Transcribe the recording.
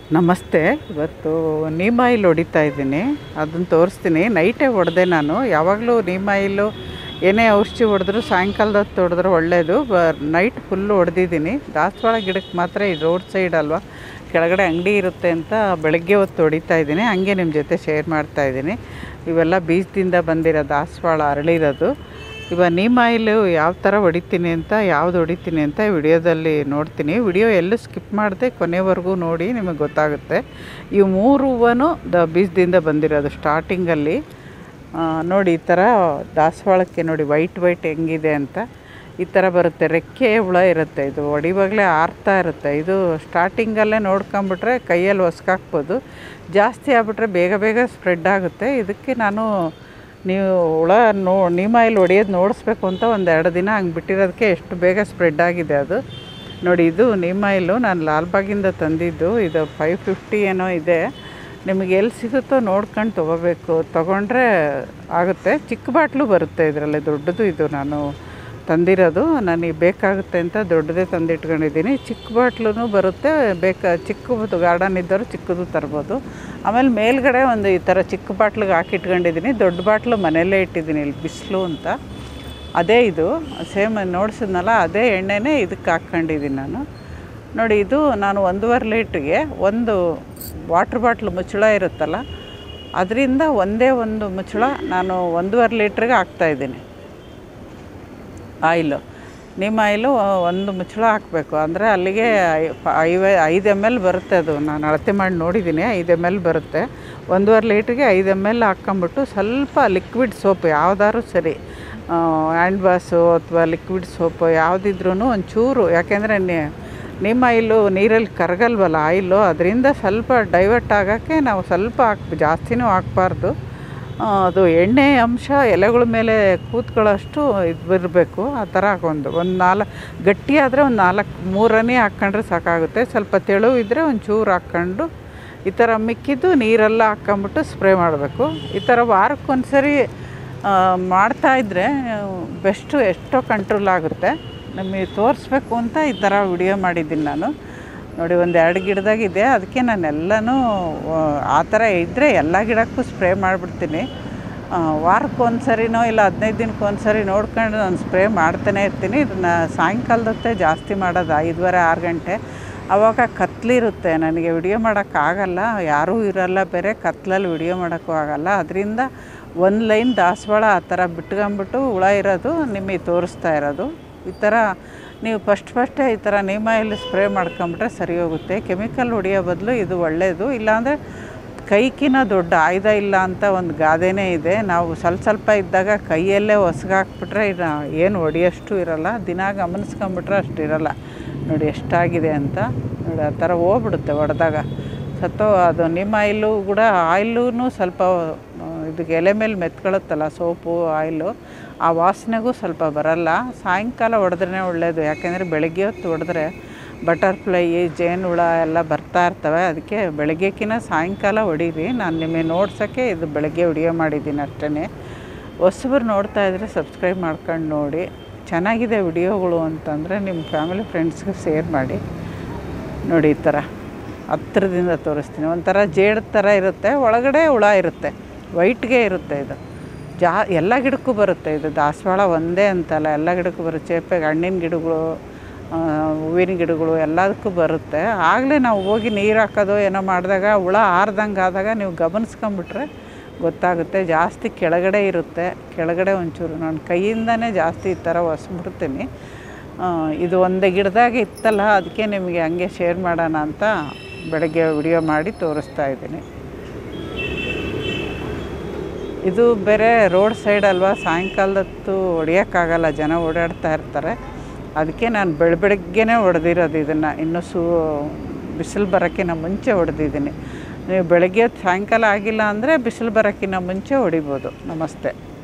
ನಮಸ್ತೆ ಇವತ್ತು ನೀಮ್ ಆಯಿಲ್ ಹೊಡಿತಾ ಇದ್ದೀನಿ ಅದನ್ನು ತೋರಿಸ್ತೀನಿ ನೈಟೇ ಹೊಡೆದೆ ನಾನು ಯಾವಾಗಲೂ ನೀಮ್ ಆಯಿಲು ಏನೇ ಔಷಧಿ ಹೊಡೆದ್ರು ಸಾಯಂಕಾಲದ ಹೊತ್ತು ಹೊಡೆದ್ರೆ ಒಳ್ಳೆಯದು ಬ ನೈಟ್ ಫುಲ್ಲು ಹೊಡೆದಿದ್ದೀನಿ ದಾಸವಾಳ ಗಿಡಕ್ಕೆ ಮಾತ್ರ ಈ ರೋಡ್ ಸೈಡ್ ಅಲ್ವಾ ಕೆಳಗಡೆ ಅಂಗಡಿ ಇರುತ್ತೆ ಅಂತ ಬೆಳಗ್ಗೆ ಹೊತ್ತು ಹೊಡಿತಾ ಇದ್ದೀನಿ ಹಂಗೆ ನಿಮ್ಮ ಜೊತೆ ಶೇರ್ ಮಾಡ್ತಾ ಇದ್ದೀನಿ ಇವೆಲ್ಲ ಬೀಜದಿಂದ ಬಂದಿರೋ ದಾಸವಾಳ ಅರಳಿರೋದು ಇವಾಗ ನೀಮ್ ಆಯಿಲು ಯಾವ ಥರ ಹೊಡಿತೀನಿ ಅಂತ ಯಾವ್ದು ಹೊಡಿತೀನಿ ಅಂತ ವಿಡಿಯೋದಲ್ಲಿ ನೋಡ್ತೀನಿ ವಿಡಿಯೋ ಎಲ್ಲೂ ಸ್ಕಿಪ್ ಮಾಡದೆ ಕೊನೆವರೆಗೂ ನೋಡಿ ನಿಮಗೆ ಗೊತ್ತಾಗುತ್ತೆ ಇವು ಮೂರು ಹೂವನು ದ ಬೀಜದಿಂದ ಬಂದಿರೋದು ಸ್ಟಾರ್ಟಿಂಗಲ್ಲಿ ಆ, ನೋಡಿ ಈ ಥರ ದಾಸವಾಳಕ್ಕೆ ನೋಡಿ ವೈಟ್ ವೈಟ್ ಹೆಂಗಿದೆ ಅಂತ ಈ ಥರ ಬರುತ್ತೆ ರೆಕ್ಕೆ ಹುಳ ಇರುತ್ತೆ ಇದು ಹೊಡಿವಾಗಲೇ ಆರ್ತಾ ಇರುತ್ತೆ ಇದು ಸ್ಟಾರ್ಟಿಂಗಲ್ಲೇ ನೋಡ್ಕೊಂಬಿಟ್ರೆ ಕೈಯಲ್ಲಿ ಹೊಸ್ಕಾಕ್ಬೋದು ಜಾಸ್ತಿ ಆಗ್ಬಿಟ್ರೆ ಬೇಗ ಬೇಗ ಸ್ಪ್ರೆಡ್ ಆಗುತ್ತೆ ಇದಕ್ಕೆ ನಾನು ನೀವು ಹುಳ ನೋ ನೀಮಾಯಿಲ್ ಹೊಡಿಯೋದು ನೋಡಿಸ್ಬೇಕು ಅಂತ ಒಂದು ಎರಡು ದಿನ ಹಂಗೆ ಬಿಟ್ಟಿರೋದಕ್ಕೆ ಎಷ್ಟು ಬೇಗ ಸ್ಪ್ರೆಡ್ ಆಗಿದೆ ಅದು ನೋಡಿ ಇದು ನೀಮಾಯಿಲು ನಾನು ಲಾಲ್ಬಾಗಿಂದ ತಂದಿದ್ದು ಇದು ಫೈವ್ ಫಿಫ್ಟಿ ಏನೋ ಇದೆ ನಿಮಗೆ ಎಲ್ಲಿ ಸಿಗುತ್ತೋ ನೋಡ್ಕೊಂಡು ತೊಗೋಬೇಕು ತೊಗೊಂಡ್ರೆ ಆಗುತ್ತೆ ಚಿಕ್ಕ ಬಾಟ್ಲು ಬರುತ್ತೆ ಇದರಲ್ಲಿ ದೊಡ್ಡದು ಇದು ನಾನು ತಂದಿರೋದು ನನಗೆ ಬೇಕಾಗುತ್ತೆ ಅಂತ ದೊಡ್ಡದೇ ತಂದಿಟ್ಕೊಂಡಿದ್ದೀನಿ ಚಿಕ್ಕ ಬಾಟ್ಲು ಬರುತ್ತೆ ಬೇಕಾ ಚಿಕ್ಕದು ಗಾರ್ಡನ್ ಇದ್ದವರು ಚಿಕ್ಕದು ತರ್ಬೋದು ಆಮೇಲೆ ಮೇಲ್ಗಡೆ ಒಂದು ಈ ಥರ ಚಿಕ್ಕ ಬಾಟ್ಲಿಗೆ ಹಾಕಿಟ್ಕೊಂಡಿದ್ದೀನಿ ದೊಡ್ಡ ಬಾಟ್ಲು ಮನೆಯಲ್ಲೇ ಇಟ್ಟಿದ್ದೀನಿ ಇಲ್ಲಿ ಬಿಸಿಲು ಅಂತ ಅದೇ ಇದು ಸೇಮ್ ನೋಡಿಸಿದ್ನಲ್ಲ ಅದೇ ಎಣ್ಣೆನೇ ಇದಕ್ಕೆ ಹಾಕ್ಕೊಂಡಿದ್ದೀನಿ ನಾನು ನೋಡಿ ಇದು ನಾನು ಒಂದೂವರೆ ಲೀಟ್ರಿಗೆ ಒಂದು ವಾಟ್ರ್ ಬಾಟ್ಲ್ ಮುಚ್ಚಳ ಇರುತ್ತಲ್ಲ ಅದರಿಂದ ಒಂದೇ ಒಂದು ಮುಚ್ಚಳ ನಾನು ಒಂದೂವರೆ ಲೀಟ್ರಿಗೆ ಹಾಕ್ತಾಯಿದ್ದೀನಿ ಆಯಿಲು ನಿಮ್ಮ ಆಯಿಲು ಒಂದು ಮುಚ್ಚಳ ಹಾಕಬೇಕು ಅಂದರೆ ಅಲ್ಲಿಗೆ ಐ- ಪ- ಐವ ಐದು ಎಮ್ ಎಲ್ ಬರುತ್ತೆ ಅದು ನಾನು ಅಳತೆ ಮಾಡಿ ನೋಡಿದ್ದೀನಿ ಐದು ಎಮ್ ಎಲ್ ಬರುತ್ತೆ ಒಂದೂವರೆ ಲೀಟ್ರಿಗೆ ಐದು ಎಮ್ ಎಲ್ ಹಾಕ್ಕೊಂಬಿಟ್ಟು ಸ್ವಲ್ಪ ಲಿಕ್ವಿಡ್ ಸೋಪ್ ಯಾವ್ದಾದ್ರು ಸರಿ ಹ್ಯಾಂಡ್ ವಾಶು ಅಥವಾ ಲಿಕ್ವಿಡ್ ಸೋಪು ಯಾವುದಿದ್ರೂ ಒಂಚೂರು ಯಾಕೆಂದರೆ ನಿಮ್ಮ ಆಯಿಲು ನೀರಲ್ಲಿ ಕರಗಲ್ವಲ್ಲ ಆಯಿಲು ಅದರಿಂದ ಸ್ವಲ್ಪ ಡೈವರ್ಟ್ ಆಗೋಕ್ಕೆ ನಾವು ಸ್ವಲ್ಪ ಹಾಕ್ ಜಾಸ್ತಿನೂ ಹಾಕ್ಬಾರ್ದು ಆ, ಅದು ಎಣ್ಣೆ ಅಂಶ ಎಲೆಗಳ ಮೇಲೆ ಕೂತ್ಕೊಳ್ಳೋಷ್ಟು ಇದು ಬರಬೇಕು ಆ ಥರ ಒಂದು ಒಂದು ನಾಲ್ಕು ಗಟ್ಟಿಯಾದರೆ ಒಂದು ನಾಲ್ಕು ಮೂರನೇ ಹಾಕ್ಕೊಂಡ್ರೆ ಸಾಕಾಗುತ್ತೆ ಸ್ವಲ್ಪ ತೆಳು ಇದ್ದರೆ ಒಂದು ಚೂರು ಹಾಕ್ಕೊಂಡು ಈ ಥರ ಮಿಕ್ಕಿದ್ದು ನೀರೆಲ್ಲ ಹಾಕ್ಕೊಂಬಿಟ್ಟು ಸ್ಪ್ರೇ ಮಾಡಬೇಕು ಈ ಥರ ವಾರಕ್ಕೊಂದ್ಸರಿ ಆ, ಮಾಡ್ತಾಯಿದ್ರೆ ಬೆಸ್ಟು ಎಷ್ಟೋ ಕಂಟ್ರೋಲ್ ಆಗುತ್ತೆ ನಮಗೆ ತೋರಿಸ್ಬೇಕು ಅಂತ ಈ ಥರ ವಿಡಿಯೋ ಮಾಡಿದ್ದೀನಿ ನಾನು ನೋಡಿ ಒಂದು ಎರಡು ಗಿಡದಾಗಿದೆ ಅದಕ್ಕೆ ನಾನು ಎಲ್ಲನೂ ಆ, ಆ ಥರ ಇದ್ದರೆ ಎಲ್ಲ ಗಿಡಕ್ಕೂ ಸ್ಪ್ರೇ ಮಾಡಿಬಿಡ್ತೀನಿ ವಾರಕ್ಕೆ ಒಂದು ಸರಿನೋ ಇಲ್ಲ ಹದಿನೈದು ದಿನಕ್ಕೆ ಒಂದು ಸರಿ ನೋಡ್ಕೊಂಡು ನಾನು ಸ್ಪ್ರೇ ಮಾಡ್ತಾನೆ ಇರ್ತೀನಿ ಇದನ್ನು ಸಾಯಂಕಾಲದೊತ್ತೆ ಜಾಸ್ತಿ ಮಾಡೋದು ಐದುವರೆ ಆರು ಗಂಟೆ ಆವಾಗ ಕತ್ಲಿರುತ್ತೆ ನನಗೆ ವಿಡಿಯೋ ಮಾಡೋಕ್ಕಾಗಲ್ಲ ಯಾರೂ ಇರಲ್ಲ ಬೇರೆ ಕತ್ಲಲ್ಲಿ ವಿಡಿಯೋ ಮಾಡೋಕ್ಕೂ ಆಗಲ್ಲ ಅದರಿಂದ ಒಂದು ಲೈನ್ ದಾಸವಾಳ ಆ ಥರ ಬಿಟ್ಕೊಂಬಿಟ್ಟು ಹುಳ ಇರೋದು ನಿಮಗೆ ತೋರಿಸ್ತಾ ಇರೋದು ಈ ಥರ ನೀವು ಫಸ್ಟ್ ಫಸ್ಟೇ ಈ ಥರ ನೀಮಾಯಲ್ಲಿ ಸ್ಪ್ರೇ ಮಾಡ್ಕೊಂಬಿಟ್ರೆ ಸರಿ ಹೋಗುತ್ತೆ ಕೆಮಿಕಲ್ ಹೊಡಿಯೋ ಬದಲು ಇದು ಒಳ್ಳೆಯದು ಇಲ್ಲಾಂದರೆ ಕೈಕಿನ ದೊಡ್ಡ ಆಯುಧ ಇಲ್ಲ ಅಂತ ಒಂದು ಗಾದೆನೇ ಇದೆ ನಾವು ಸ್ವಲ್ಪ ಸ್ವಲ್ಪ ಇದ್ದಾಗ ಕೈಯಲ್ಲೇ ಹೊಸ್ಗಾಕ್ಬಿಟ್ರೆ ಇದು ಏನು ಹೊಡಿಯೋಷ್ಟು ಇರಲ್ಲ ದಿನ ಗಮನಿಸ್ಕೊಂಬಿಟ್ರೆ ಅಷ್ಟು ಇರಲ್ಲ ನೋಡಿ ಎಷ್ಟಾಗಿದೆ ಅಂತ ನೋಡಿ ಆ ಥರ ಹೋಗ್ಬಿಡುತ್ತೆ ಹೊಡೆದಾಗ ಸತ್ತೋ ಅದು ನಿಮ್ಮ ಆಯಿಲು ಕೂಡ ಆಯಿಲೂ ಸ್ವಲ್ಪ ಆ, ಇದಕ್ಕೆ ಎಲೆ ಮೇಲೆ ಮೆತ್ಕೊಳ್ಳುತ್ತಲ್ಲ ಸೋಪು ಆಯಿಲು ಆ ವಾಸನೆಗೂ ಸ್ವಲ್ಪ ಬರಲ್ಲ ಸಾಯಂಕಾಲ ಹೊಡೆದ್ರೆ ಒಳ್ಳೆಯದು ಯಾಕೆಂದರೆ ಬೆಳಗ್ಗೆ ಹೊತ್ತು ಹೊಡೆದ್ರೆ ಬಟರ್ಫ್ಲೈ ಜೇನುಹುಳ ಎಲ್ಲ ಬರ್ತಾ ಇರ್ತವೆ ಅದಕ್ಕೆ ಬೆಳಗ್ಗೆಕಿನ ಸಾಯಂಕಾಲ ಹೊಡೀರಿ ನಾನು ನಿಮಗೆ ನೋಡ್ಸೋಕ್ಕೆ ಇದು ಬೆಳಗ್ಗೆ ವಿಡಿಯೋ ಮಾಡಿದ್ದೀನಿ ಅಷ್ಟೇ ಹೊಸಬ್ರು ನೋಡ್ತಾ ಇದ್ದರೆ ಸಬ್ಸ್ಕ್ರೈಬ್ ಮಾಡ್ಕೊಂಡು ನೋಡಿ ಚೆನ್ನಾಗಿದೆ ವಿಡಿಯೋಗಳು ಅಂತಂದರೆ ನಿಮ್ಮ ಫ್ಯಾಮಿಲಿ ಫ್ರೆಂಡ್ಸ್ಗೆ ಶೇರ್ ಮಾಡಿ ನೋಡಿ ಈ ಥರ ಹತ್ರದಿಂದ ತೋರಿಸ್ತೀನಿ ಒಂಥರ ಜೇಡ್ ಥರ ಇರುತ್ತೆ ಒಳಗಡೆ ಹುಳ ಇರುತ್ತೆ ವೈಟ್ಗೆ ಇರುತ್ತೆ ಇದು ಜಾ ಎಲ್ಲ ಗಿಡಕ್ಕೂ ಬರುತ್ತೆ ಇದು ದಾಸವಾಳ ಒಂದೇ ಅಂತಲ್ಲ ಎಲ್ಲ ಗಿಡಕ್ಕೂ ಬರುತ್ತೆ ಚೇಪೆಗೆ ಹಣ್ಣಿನ ಗಿಡಗಳು ಆ, ಹೂವಿನ ಗಿಡಗಳು ಎಲ್ಲದಕ್ಕೂ ಬರುತ್ತೆ ಆಗಲೇ ನಾವು ಹೋಗಿ ನೀರು ಹಾಕೋದು ಏನೋ ಮಾಡಿದಾಗ ಹುಳ ಆರ್ದಂಗೆ ಆದಾಗ ನೀವು ಗಮನಿಸ್ಕೊಂಬಿಟ್ರೆ ಗೊತ್ತಾಗುತ್ತೆ ಜಾಸ್ತಿ ಕೆಳಗಡೆ ಇರುತ್ತೆ ಕೆಳಗಡೆ ಒಂಚೂರು ನಾನು ಕೈಯಿಂದನೇ ಜಾಸ್ತಿ ಈ ಥರ ಒಸ್ಬಿಡ್ತೀನಿ ಆ, ಇದು ಒಂದೇ ಗಿಡದಾಗ ಇತ್ತಲ್ಲ ಅದಕ್ಕೆ ನಿಮಗೆ ಹಂಗೆ ಶೇರ್ ಮಾಡೋಣ ಅಂತ ಬೆಳಗ್ಗೆ ವಿಡಿಯೋ ಮಾಡಿ ತೋರಿಸ್ತಾ ಇದ್ದೀನಿ ಇದು ಬೇರೆ ರೋಡ್ ಸೈಡ್ ಅಲ್ವಾ ಸಾಯಂಕಾಲದತ್ತು ಹೊಡಿಯೋಕ್ಕಾಗಲ್ಲ ಜನ ಓಡಾಡ್ತಾ ಇರ್ತಾರೆ ಅದಕ್ಕೆ ನಾನು ಬೆಳ ಬೆಳಗ್ಗೆನೇ ಹೊಡೆದಿರೋದು ಇದನ್ನು ಇನ್ನೂ ಸೂ ಬಿಸಿಲು ಬರೋಕ್ಕಿಂತ ಮುಂಚೆ ಹೊಡೆದಿದ್ದೀನಿ ನೀವು ಬೆಳಗ್ಗೆ ಹೊತ್ತು ಸಾಯಂಕಾಲ ಆಗಿಲ್ಲ ಅಂದರೆ ಬಿಸಿಲು ಬರೋಕ್ಕಿಂತ ಮುಂಚೆ ಹೊಡಿಬೋದು ನಮಸ್ತೆ